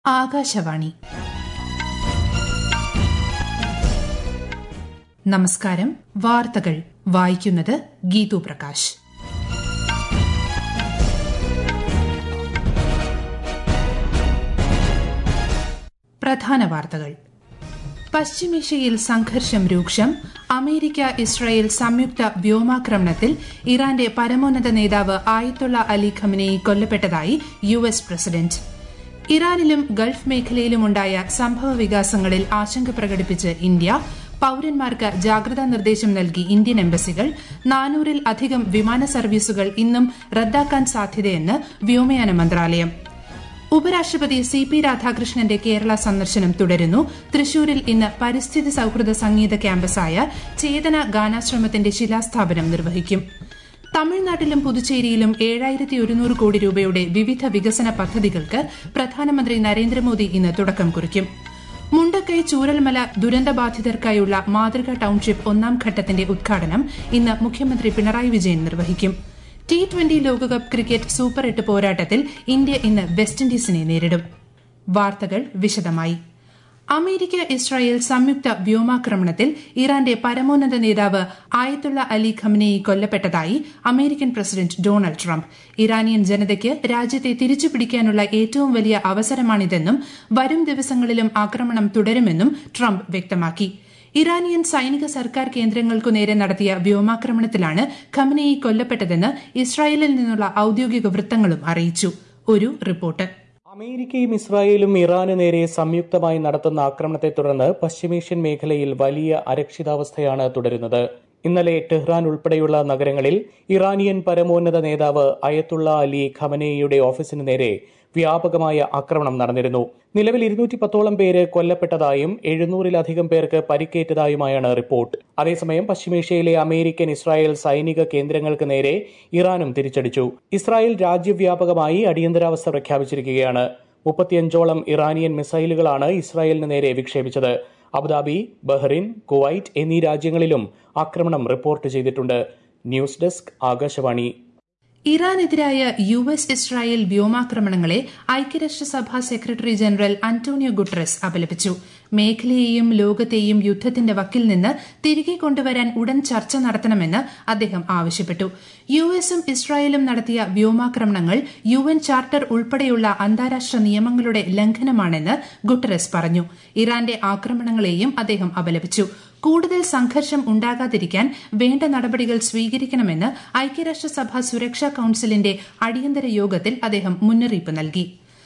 ആകാശവാണി നമസ്കാരം വാർത്തകൾ വായിക്കുന്നത് ഗീതു പ്രകാശ് പ്രധാന വാർത്തകൾ പശ്ചിമേഷ്യയിൽ സംഘർഷം രൂക്ഷം അമേരിക്ക ഇസ്രായേൽ സംയുക്ത വ്യോമാക്രമണത്തിൽ ഇറാന്റെ പരമോന്നത നേതാവ് ആയത്തുള്ള അലി ഖമനേയി കൊല്ലപ്പെട്ടതായി യു എസ് പ്രസിഡന്റ് ഇറാനിലും ഗൾഫ് മേഖലയിലുമുണ്ടായ സംഭവ വികാസങ്ങളിൽ ആശങ്ക പ്രകടിപ്പിച്ച് ഇന്ത്യ പൌരന്മാർക്ക് ജാഗ്രതാ നിർദ്ദേശം നൽകി ഇന്ത്യൻ എംബസികൾ നാനൂറിൽ അധികം വിമാന സർവീസുകൾ ഇന്നും റദ്ദാക്കാൻ സാധ്യതയെന്ന് വ്യോമയാന മന്ത്രാലയം ഉപരാഷ്ട്രപതി സി പി രാധാകൃഷ്ണന്റെ കേരള സന്ദർശനം തുടരുന്നു തൃശൂരിൽ ഇന്ന് പരിസ്ഥിതി സൌഹൃദ സംഗീത ക്യാമ്പസായ ചേതന ഗാനാശ്രമത്തിന്റെ ശിലാസ്ഥാപനം നിർവഹിക്കും തമിഴ്നാട്ടിലും പുതുച്ചേരിയിലും ഏഴായിരത്തി ഒരുന്നൂറ് കോടി രൂപയുടെ വിവിധ വികസന പദ്ധതികൾക്ക് പ്രധാനമന്ത്രി നരേന്ദ്രമോദി ഇന്ന് തുടക്കം കുറിക്കും മുണ്ടക്കൈ ചൂരൽമല ദുരന്തബാധിതർക്കായുള്ള മാതൃക ടൌൺഷിപ്പ് ഒന്നാം ഘട്ടത്തിന്റെ ഉദ്ഘാടനം ഇന്ന് മുഖ്യമന്ത്രി പിണറായി വിജയൻ നിർവഹിക്കും ടി ട്വന്റി ലോകകപ്പ് ക്രിക്കറ്റ് സൂപ്പർ എട്ട് പോരാട്ടത്തിൽ ഇന്ത്യ ഇന്ന് വെസ്റ്റ് ഇൻഡീസിനെ നേരിടും വാർത്തകൾ വിശദമായി അമേരിക്ക ഇസ്രായേൽ സംയുക്ത വ്യോമാക്രമണത്തിൽ ഇറാന്റെ പരമോന്നത നേതാവ് ആയത്തുള്ള അലി ഖമനേയി കൊല്ലപ്പെട്ടതായി American president Donald Trump Iranian ജനതയ്ക്ക് രാജ്യത്തെ തിരിച്ചുപിടിക്കാനുള്ള ഏറ്റവും വലിയ അവസരമാണിതെന്നും വരും ദിവസങ്ങളിലും ആക്രമണം തുടരുമെന്നും ട്രംപ് വ്യക്തമാക്കി ഇറാനിയൻ സൈനിക സർക്കാർ കേന്ദ്രങ്ങൾക്കു നേരെ നടത്തിയ വ്യോമാക്രമണത്തിലാണ് ഖമനേയി കൊല്ലപ്പെട്ടതെന്ന് ഇസ്രായേലിൽ നിന്നുള്ള ഔദ്യോഗിക വൃത്തങ്ങളും അറിയിച്ചു ഒരു റിപ്പോർട്ട് അമേരിക്കയും ഇസ്രായേലും ഇറാന് നേരെ സംയുക്തമായി നടത്തുന്ന ആക്രമണത്തെ തുടർന്ന് പശ്ചിമേഷ്യൻ മേഖലയിൽ വലിയ അരക്ഷിതാവസ്ഥയാണ് തുടരുന്നത് ഇന്നലെ ടെഹ്റാൻ ഉൾപ്പെടെയുള്ള നഗരങ്ങളിൽ ഇറാനിയൻ പരമോന്നത നേതാവ് അയത്തുള്ള അലി ഖമനേയുടെ ഓഫീസിന് നേരെ വ്യാപകമായ ആക്രമണം നടന്നിരുന്നു നിലവിൽ ഇരുന്നൂറ്റി പത്തോളം പേര് കൊല്ലപ്പെട്ടതായും എഴുന്നൂറിലധികം പേർക്ക് പരിക്കേറ്റതായുമായാണ് റിപ്പോർട്ട് അതേസമയം പശ്ചിമേഷ്യയിലെ അമേരിക്കൻ ഇസ്രായേൽ സൈനിക കേന്ദ്രങ്ങൾക്ക് നേരെ ഇറാനും തിരിച്ചടിച്ചു ഇസ്രായേൽ രാജ്യവ്യാപകമായി അടിയന്തരാവസ്ഥ പ്രഖ്യാപിച്ചിരിക്കുകയാണ് മുപ്പത്തിയഞ്ചോളം ഇറാനിയൻ മിസൈലുകളാണ് ഇസ്രായേലിന് നേരെ വിക്ഷേപിച്ചത് അബുദാബി ബഹ്റിൻ കുവൈറ്റ് എന്നീ രാജ്യങ്ങളിലും ആക്രമണം റിപ്പോർട്ട് ചെയ്തിട്ടുണ്ട് ന്യൂസ് ഡെസ്ക് ആകാശവാണി ഇറാനെതിരായ യു എസ് ഇസ്രായേൽ വ്യോമാക്രമണങ്ങളെ ഐക്യരാഷ്ട്രസഭാ സെക്രട്ടറി ജനറൽ അന്റോണിയോ ഗുട്രസ് അപലപിച്ചു മേഖലയെയും ലോകത്തെയും യുദ്ധത്തിന്റെ വക്കിൽ നിന്ന് തിരികെ കൊണ്ടുവരാൻ ഉടൻ ചർച്ച നടത്തണമെന്ന് അദ്ദേഹം ആവശ്യപ്പെട്ടു യു എസും ഇസ്രായേലും നടത്തിയ വ്യോമാക്രമണങ്ങൾ യു എൻ ചാർട്ടർ ഉൾപ്പെടെയുള്ള അന്താരാഷ്ട്ര നിയമങ്ങളുടെ ലംഘനമാണെന്ന് ഗുട്ടറസ് പറഞ്ഞു ഇറാന്റെ ആക്രമണങ്ങളെയും അദ്ദേഹം അപലപിച്ചു കൂടുതൽ സംഘർഷം ഉണ്ടാകാതിരിക്കാൻ വേണ്ട നടപടികൾ സ്വീകരിക്കണമെന്ന് ഐക്യരാഷ്ട്രസഭ സുരക്ഷാ കൌൺസിലിന്റെ അടിയന്തര യോഗത്തിൽ അദ്ദേഹം മുന്നറിയിപ്പ് നൽകി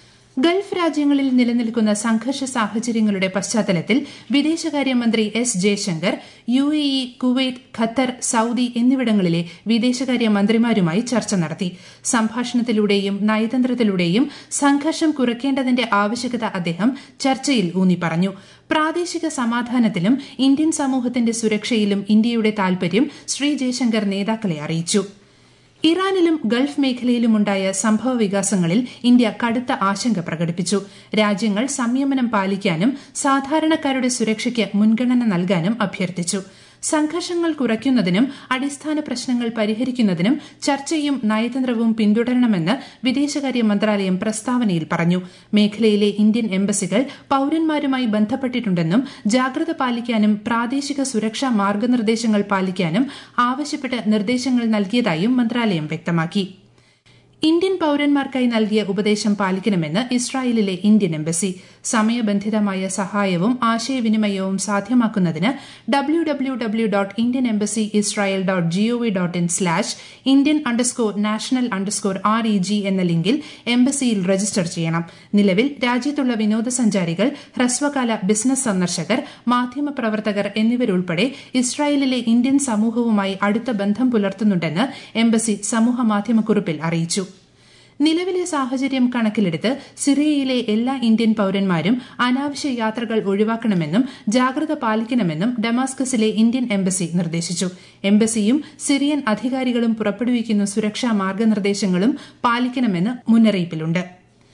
ഗൾഫ് രാജ്യങ്ങളിൽ നിലനിൽക്കുന്ന സംഘർഷ സാഹചര്യങ്ങളുടെ പശ്ചാത്തലത്തിൽ വിദേശകാര്യമന്ത്രി S Jaishankar U A E Kuwait Qatar Saudi എന്നിവിടങ്ങളിലെ വിദേശകാര്യ മന്ത്രിമാരുമായി ചർച്ച നടത്തി സംഭാഷണത്തിലൂടെയും നയതന്ത്രത്തിലൂടെയും സംഘർഷം കുറയ്ക്കേണ്ടതിന്റെ ആവശ്യകത അദ്ദേഹം ചർച്ചയിൽ ഊന്നി പറഞ്ഞു പ്രാദേശിക സമാധാനത്തിലും ഇന്ത്യൻ സമൂഹത്തിന്റെ സുരക്ഷയിലും ഇന്ത്യയുടെ താൽപര്യം ശ്രീ ജയശങ്കർ നേതാക്കളെ അറിയിച്ചു ഇറാനിലും ഗൾഫ് മേഖലയിലുമുണ്ടായ സംഭവ വികാസങ്ങളിൽ ഇന്ത്യ കടുത്ത ആശങ്ക പ്രകടിപ്പിച്ചു രാജ്യങ്ങൾ സംയമനം പാലിക്കാനും സാധാരണക്കാരുടെ സുരക്ഷയ്ക്ക് മുൻഗണന നൽകാനും അഭ്യർത്ഥിച്ചു സംഘർഷങ്ങൾ കുറയ്ക്കുന്നതിനും അടിസ്ഥാന പ്രശ്നങ്ങൾ പരിഹരിക്കുന്നതിനും ചർച്ചയും നയതന്ത്രവും പിന്തുടരണമെന്ന് വിദേശകാര്യ മന്ത്രാലയം പ്രസ്താവനയിൽ പറഞ്ഞു മേഖലയിലെ ഇന്ത്യൻ എംബസികൾ പൌരന്മാരുമായി ബന്ധപ്പെട്ടിട്ടുണ്ടെന്നും ജാഗ്രത പാലിക്കാനും പ്രാദേശിക സുരക്ഷാ മാർഗനിർദ്ദേശങ്ങൾ പാലിക്കാനും ആവശ്യപ്പെട്ട് നിർദ്ദേശങ്ങൾ നൽകിയതായും മന്ത്രാലയം വ്യക്തമാക്കി ഇന്ത്യൻ പൌരന്മാർക്കായി നൽകിയ ഉപദേശം പാലിക്കണമെന്ന് ഇസ്രായേലിലെ ഇന്ത്യൻ എംബസി സമയബന്ധിതമായ സഹായവും ആശയവിനിമയവും സാധ്യമാക്കുന്നതിന് W W W dot Indian embassy Israel dot GOV dot in slash Indian underscore national underscore R E G എന്ന ലിങ്കിൽ എംബസിയിൽ രജിസ്റ്റർ ചെയ്യണം നിലവിൽ രാജ്യത്തുള്ള വിനോദസഞ്ചാരികൾ ഹ്രസ്വകാല ബിസിനസ് സന്ദർശകർ മാധ്യമപ്രവർത്തകർ എന്നിവരുൾപ്പെടെ ഇസ്രായേലിലെ ഇന്ത്യൻ സമൂഹവുമായി അടുത്ത ബന്ധം പുലർത്തുന്നുണ്ടെന്ന് എംബസി സമൂഹമാധ്യമക്കുറിപ്പിൽ അറിയിച്ചു നിലവിലെ സാഹചര്യം കണക്കിലെടുത്ത് സിറിയയിലെ എല്ലാ ഇന്ത്യൻ പൌരന്മാരും അനാവശ്യ യാത്രകൾ ഒഴിവാക്കണമെന്നും ജാഗ്രത പാലിക്കണമെന്നും ഡമാസ്കസിലെ ഇന്ത്യൻ എംബസി നിർദ്ദേശിച്ചു എംബസിയും സിറിയൻ അധികാരികളും പുറപ്പെടുവിക്കുന്ന സുരക്ഷാ മാർഗനിർദ്ദേശങ്ങളും പാലിക്കണമെന്ന് മുന്നറിയിപ്പിലുണ്ട്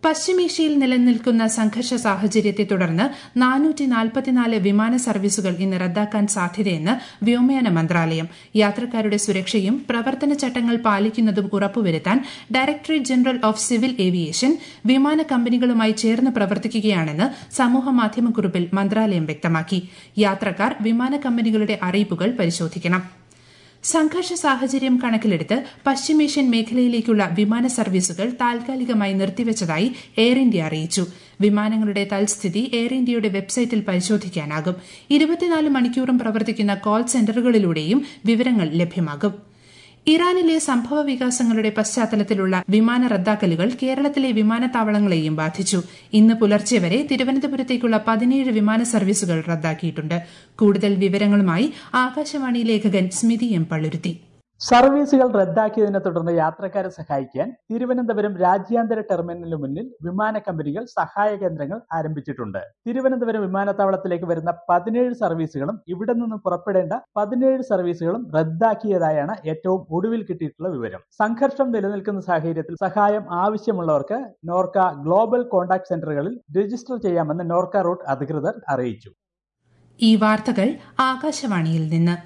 പശ്ചിമേഷ്യയിൽ നിലനിൽക്കുന്ന സംഘർഷ സാഹചര്യത്തെ തുടർന്ന് നാനൂറ്റി നാൽപ്പത്തിനാല് വിമാന സർവീസുകൾ ഇന്ന് റദ്ദാക്കാൻ സാധ്യതയെന്ന് വ്യോമയാന മന്ത്രാലയം യാത്രക്കാരുടെ സുരക്ഷയും പ്രവർത്തന ചട്ടങ്ങൾ പാലിക്കുന്നതും ഉറപ്പുവരുത്താൻ directorate general of civil aviation വിമാന കമ്പനികളുമായി ചേർന്ന് പ്രവർത്തിക്കുകയാണെന്ന് സമൂഹമാധ്യമക്കുറിപ്പിൽ മന്ത്രാലയം വ്യക്തമാക്കി യാത്രക്കാർ വിമാന കമ്പനികളുടെ അറിയിപ്പുകൾ പരിശോധിക്കണം സംഘർഷ സാഹചര്യം കണക്കിലെടുത്ത് പശ്ചിമേഷ്യൻ മേഖലയിലേക്കുള്ള വിമാന സർവീസുകൾ താൽക്കാലികമായി നിർത്തിവച്ചതായി എയർ ഇന്ത്യ അറിയിച്ചു വിമാനങ്ങളുടെ തൽസ്ഥിതി എയർ ഇന്ത്യയുടെ വെബ്സൈറ്റിൽ പരിശോധിക്കാനാകും ഇരുപത്തിനാല് മണിക്കൂറും പ്രവർത്തിക്കുന്ന കോൾ സെന്ററുകളിലൂടെയും വിവരങ്ങൾ ലഭ്യമാകും ഇറാനിലെ സംഭവ വികാസങ്ങളുടെ പശ്ചാത്തലത്തിലുള്ള വിമാന റദ്ദാക്കലുകൾ കേരളത്തിലെ വിമാനത്താവളങ്ങളെയും ബാധിച്ചു ഇന്ന് പുലർച്ചെ വരെ തിരുവനന്തപുരത്തേക്കുള്ള പതിനേഴ് വിമാന സർവീസുകൾ റദ്ദാക്കിയിട്ടുണ്ട് കൂടുതൽ വിവരങ്ങളുമായി ആകാശവാണി ലേഖകൻ സ്മിതി എം പള്ളുരുത്തി സർവീസുകൾ റദ്ദാക്കിയതിനെ തുടർന്ന് യാത്രക്കാരെ സഹായിക്കാൻ തിരുവനന്തപുരം രാജ്യാന്തര ടെർമിനലിന് മുന്നിൽ വിമാന കമ്പനികൾ സഹായ കേന്ദ്രങ്ങൾ ആരംഭിച്ചിട്ടുണ്ട് തിരുവനന്തപുരം വിമാനത്താവളത്തിലേക്ക് വരുന്ന പതിനേഴ് സർവീസുകളും ഇവിടെ നിന്ന് പുറപ്പെടേണ്ട പതിനേഴ് സർവീസുകളും റദ്ദാക്കിയതായാണ് ഏറ്റവും ഒടുവിൽ കിട്ടിയിട്ടുള്ള വിവരം സംഘർഷം നിലനിൽക്കുന്ന സാഹചര്യത്തിൽ സഹായം ആവശ്യമുള്ളവർക്ക് നോർക്ക ഗ്ലോബൽ കോൺടാക്ട് സെന്ററുകളിൽ രജിസ്റ്റർ ചെയ്യാമെന്ന് നോർക്ക റൂട്ട് അധികൃതർ അറിയിച്ചു ഈ വാർത്തകൾ ആകാശവാണിയിൽ നിന്ന്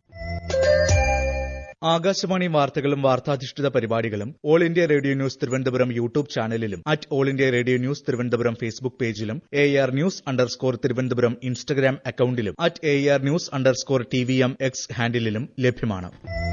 ആകാശവാണി വാർത്തകളും വാർത്താധിഷ്ഠിത പരിപാടികളും all India radio news Thiruvananthapuram YouTube ചാനലിലും at all India radio news Thiruvananthapuram Facebook പേജിലും A R news underscore Thiruvananthapuram Instagram അക്കൌണ്ടിലും at A R news underscore T V M X ഹാൻഡിലും ലഭ്യമാണ്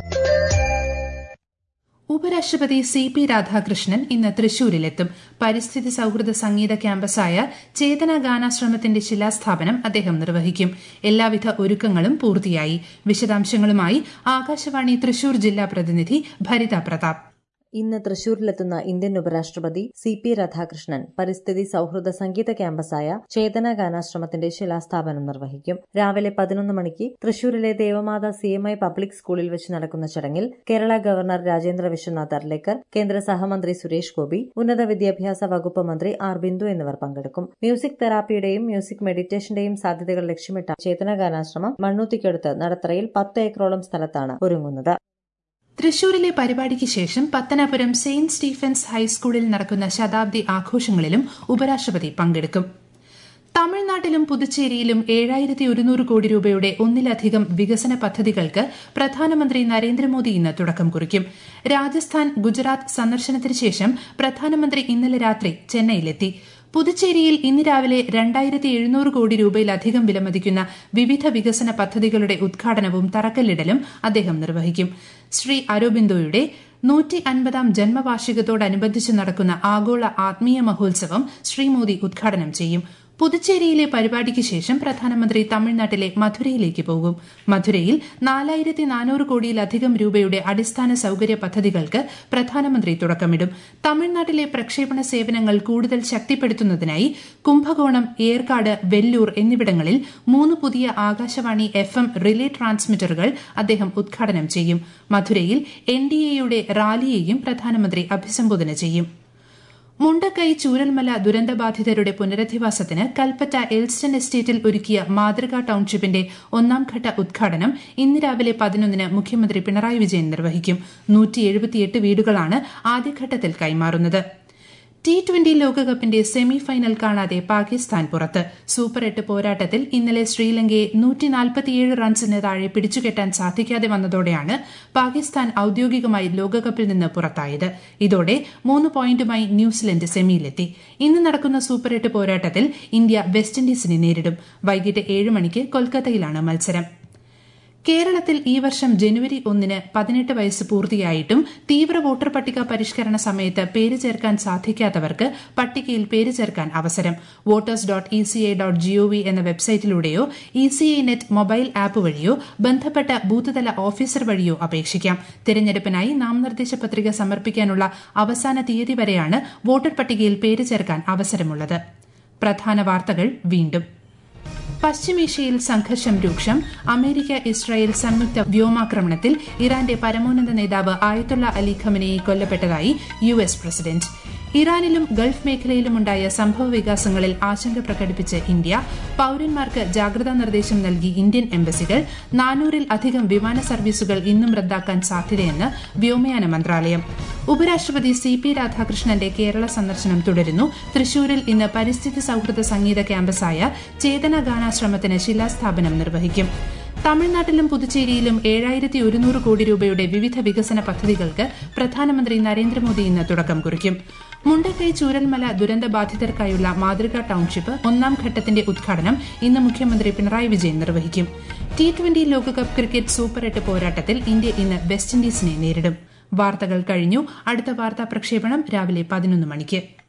ഉപരാഷ്ട്രപതി സി പി രാധാകൃഷ്ണൻ ഇന്ന് തൃശൂരിലെത്തും പരിസ്ഥിതി സൌഹൃദ സംഗീത ക്യാമ്പസായ ചേതന ഗാനാശ്രമത്തിന്റെ ശിലാസ്ഥാപനം അദ്ദേഹം നിർവഹിക്കും എല്ലാവിധ ഒരുക്കങ്ങളും പൂർത്തിയായി വിശദാംശങ്ങളുമായി ആകാശവാണി തൃശൂർ ജില്ലാ പ്രതിനിധി ഭരിത പ്രതാപ് ഇന്ന് തൃശൂരിലെത്തുന്ന ഇന്ത്യൻ ഉപരാഷ്ട്രപതി സി പി രാധാകൃഷ്ണൻ പരിസ്ഥിതി സൌഹൃദ സംഗീത ക്യാമ്പസായ ചേതന ഗാനാശ്രമത്തിന്റെ ശിലാസ്ഥാപനം നിർവഹിക്കും രാവിലെ പതിനൊന്ന് മണിക്ക് തൃശൂരിലെ Devamatha C M I public സ്കൂളിൽ വെച്ച് നടക്കുന്ന ചടങ്ങിൽ കേരള ഗവർണർ രാജേന്ദ്ര വിശ്വനാഥ് അർലേക്കർ കേന്ദ്ര സഹമന്ത്രി സുരേഷ് ഗോപി ഉന്നത വിദ്യാഭ്യാസ വകുപ്പ് മന്ത്രി ആർ ബിന്ദു എന്നിവർ പങ്കെടുക്കും മ്യൂസിക് തെറാപ്പിയുടെയും മ്യൂസിക് മെഡിറ്റേഷന്റെയും സാധ്യതകൾ ലക്ഷ്യമിട്ട ചേതന ഗാനാശ്രമം മണ്ണൂത്തിക്കടുത്ത് നടത്തറയിൽ പത്ത് ഏക്കറോളം സ്ഥലത്താണ് ഒരുങ്ങുന്നത് തൃശൂരിലെ പരിപാടിക്ക് ശേഷം പത്തനാപുരം സെയിന്റ് സ്റ്റീഫൻസ് ഹൈസ്കൂളിൽ നടക്കുന്ന ശതാബ്ദി ആഘോഷങ്ങളിലും ഉപരാഷ്ട്രപതി പങ്കെടുക്കും തമിഴ്നാട്ടിലും പുതുച്ചേരിയിലും ഏഴായിരത്തി ഒരുന്നൂറ് കോടി രൂപയുടെ ഒന്നിലധികം വികസന പദ്ധതികൾക്ക് പ്രധാനമന്ത്രി നരേന്ദ്രമോദി ഇന്ന് തുടക്കം കുറിക്കും രാജസ്ഥാൻ ഗുജറാത്ത് സന്ദർശനത്തിന് ശേഷം പ്രധാനമന്ത്രി ഇന്നലെ രാത്രി ചെന്നൈയിലെത്തി പുതുച്ചേരിയിൽ ഇന്ന് രാവിലെ രണ്ടായിരത്തി എഴുന്നൂറ് കോടി രൂപയിലധികം വിലമതിക്കുന്ന വിവിധ വികസന പദ്ധതികളുടെ ഉദ്ഘാടനവും തറക്കല്ലിടലും അദ്ദേഹം നിർവഹിക്കും ശ്രീ അരോബിന്ദോയുടെ നൂറ്റി അൻപതാം ജന്മവാർഷികത്തോടനുബന്ധിച്ച് നടക്കുന്ന ആഗോള ആത്മീയ മഹോത്സവം ശ്രീ മോദി ഉദ്ഘാടനം ചെയ്യും പുതുച്ചേരിയിലെ പരിപാടിക്ക് ശേഷം പ്രധാനമന്ത്രി തമിഴ്നാട്ടിലെ മധുരയിലേക്ക് പോകും മധുരയിൽ നാലായിരത്തി നാനൂറ് കോടിയിലധികം രൂപയുടെ അടിസ്ഥാന സൌകര്യ പദ്ധതികൾക്ക് പ്രധാനമന്ത്രി തുടക്കമിടും തമിഴ്നാട്ടിലെ പ്രക്ഷേപണ സേവനങ്ങൾ കൂടുതൽ ശക്തിപ്പെടുത്തുന്നതിനായി കുംഭകോണം ഏർക്കാട് വെല്ലൂർ എന്നിവിടങ്ങളിൽ മൂന്ന് പുതിയ ആകാശവാണി എഫ് എം റിലേ ട്രാൻസ്മിറ്ററുകൾ അദ്ദേഹം ഉദ്ഘാടനം ചെയ്യും മധുരയിൽ എൻ ഡി എയുടെ റാലിയെയും പ്രധാനമന്ത്രി അഭിസംബോധന ചെയ്യും മുണ്ടക്കൈ ചൂരൽമല ദുരന്തബാധിതരുടെ പുനരധിവാസത്തിന് കൽപ്പറ്റ എൽസ്റ്റൺ എസ്റ്റേറ്റിൽ ഒരുക്കിയ മാതൃകാ ടൌൺഷിപ്പിന്റെ ഒന്നാം ഘട്ട ഉദ്ഘാടനം ഇന്ന് രാവിലെ പതിനൊന്നിന് മുഖ്യമന്ത്രി പിണറായി വിജയൻ നിർവഹിക്കും വീടുകളാണ് ആദ്യഘട്ടത്തിൽ കൈമാറുന്നത് ടി ട്വന്റി ലോകകപ്പിന്റെ സെമി ഫൈനൽ കാണാതെ പാകിസ്ഥാൻ പുറത്ത് സൂപ്പർ എട്ട് പോരാട്ടത്തിൽ ഇന്നലെ ശ്രീലങ്കയെ നൂറ്റിനാൽപ്പത്തിയേഴ് റൺസിന് താഴെ പിടിച്ചുകെട്ടാൻ സാധിക്കാതെ വന്നതോടെയാണ് പാകിസ്ഥാൻ ഔദ്യോഗികമായി ലോകകപ്പിൽ നിന്ന് പുറത്തായത് ഇതോടെ മൂന്ന് പോയിന്റുമായി ന്യൂസിലൻഡ് സെമിയിലെത്തി ഇന്ന് നടക്കുന്ന സൂപ്പർ എട്ട് പോരാട്ടത്തിൽ ഇന്ത്യ വെസ്റ്റ് ഇൻഡീസിനെ നേരിടും വൈകിട്ട് ഏഴ് മണിക്ക് കൊൽക്കത്തയിലാണ് മത്സരം കേരളത്തിൽ ഈ വർഷം ജനുവരി ഒന്നിന് പതിനെട്ട് വയസ്സ് പൂർത്തിയായിട്ടും തീവ്ര വോട്ടർ പട്ടിക പരിഷ്കരണ സമയത്ത് പേര് ചേർക്കാൻ സാധിക്കാത്തവർക്ക് പട്ടികയിൽ പേര് ചേർക്കാൻ അവസരം voters dot E C I dot GOV എന്ന വെബ്സൈറ്റിലൂടെയോ E C I net mobile app വഴിയോ ബന്ധപ്പെട്ട ബൂത്ത്തല ഓഫീസർ വഴിയോ അപേക്ഷിക്കാം തിരഞ്ഞെടുപ്പിനായി നാമനിർദ്ദേശ പത്രിക സമർപ്പിക്കാനുള്ള അവസാന തീയതി വരെയാണ് വോട്ടർ പട്ടികയിൽ പേര് ചേർക്കാൻ അവസരമുള്ളത് പ്രധാന വാർത്തകൾ വീണ്ടും പശ്ചിമേഷ്യയിൽ സംഘർഷം രൂക്ഷം അമേരിക്ക ഇസ്രായേൽ സംയുക്ത വ്യോമാക്രമണത്തിൽ ഇറാന്റെ പരമോന്നത നേതാവ് ആയത്തുള്ള അലി ഖമനയെ കൊല്ലപ്പെട്ടതായി യു എസ് പ്രസിഡന്റ് ഇറാനിലും ഗൾഫ് മേഖലയിലുമുണ്ടായ സംഭവ വികാസങ്ങളിൽ ആശങ്ക പ്രകടിപ്പിച്ച് ഇന്ത്യ പൌരന്മാർക്ക് ജാഗ്രതാ നിർദ്ദേശം നൽകി ഇന്ത്യൻ എംബസികൾ നാനൂറിൽ അധികം വിമാന സർവീസുകൾ ഇന്നും റദ്ദാക്കാൻ സാധ്യതയെന്ന് വ്യോമയാന മന്ത്രാലയം ഉപരാഷ്ട്രപതി സി പി രാധാകൃഷ്ണന്റെ കേരള സന്ദർശനം തുടരുന്നു തൃശൂരിൽ ഇന്ന് പരിസ്ഥിതി സൌഹൃദ സംഗീത ക്യാമ്പസായ ചേതന ഗാനാശ്രമത്തിന് ശിലാസ്ഥാപനം നിർവഹിക്കും തമിഴ്നാട്ടിലും പുതുച്ചേരിയിലും ഏഴായിരത്തി ഒരുന്നൂറ് കോടി രൂപയുടെ വിവിധ വികസന പദ്ധതികൾക്ക് പ്രധാനമന്ത്രി നരേന്ദ്രമോദി ഇന്ന് തുടക്കം കുറിക്കും മുണ്ടക്കൈ ചൂരൽമല ദുരന്ത ബാധിതർക്കായുള്ള മാതൃകാ ടൌൺഷിപ്പ് ഒന്നാം ഘട്ടത്തിന്റെ ഉദ്ഘാടനം ഇന്ന് മുഖ്യമന്ത്രി പിണറായി വിജയൻ നിർവഹിക്കും ടി ട്വന്റി ലോകകപ്പ് ക്രിക്കറ്റ് സൂപ്പർ എട്ട് പോരാട്ടത്തിൽ ഇന്ത്യ ഇന്ന് വെസ്റ്റ് ഇൻഡീസിനെ നേരിടും വാർത്തകൾ കഴിഞ്ഞു അടുത്ത വാർത്താ പ്രക്ഷേപണം രാവിലെ പതിനൊന്ന് മണിക്ക്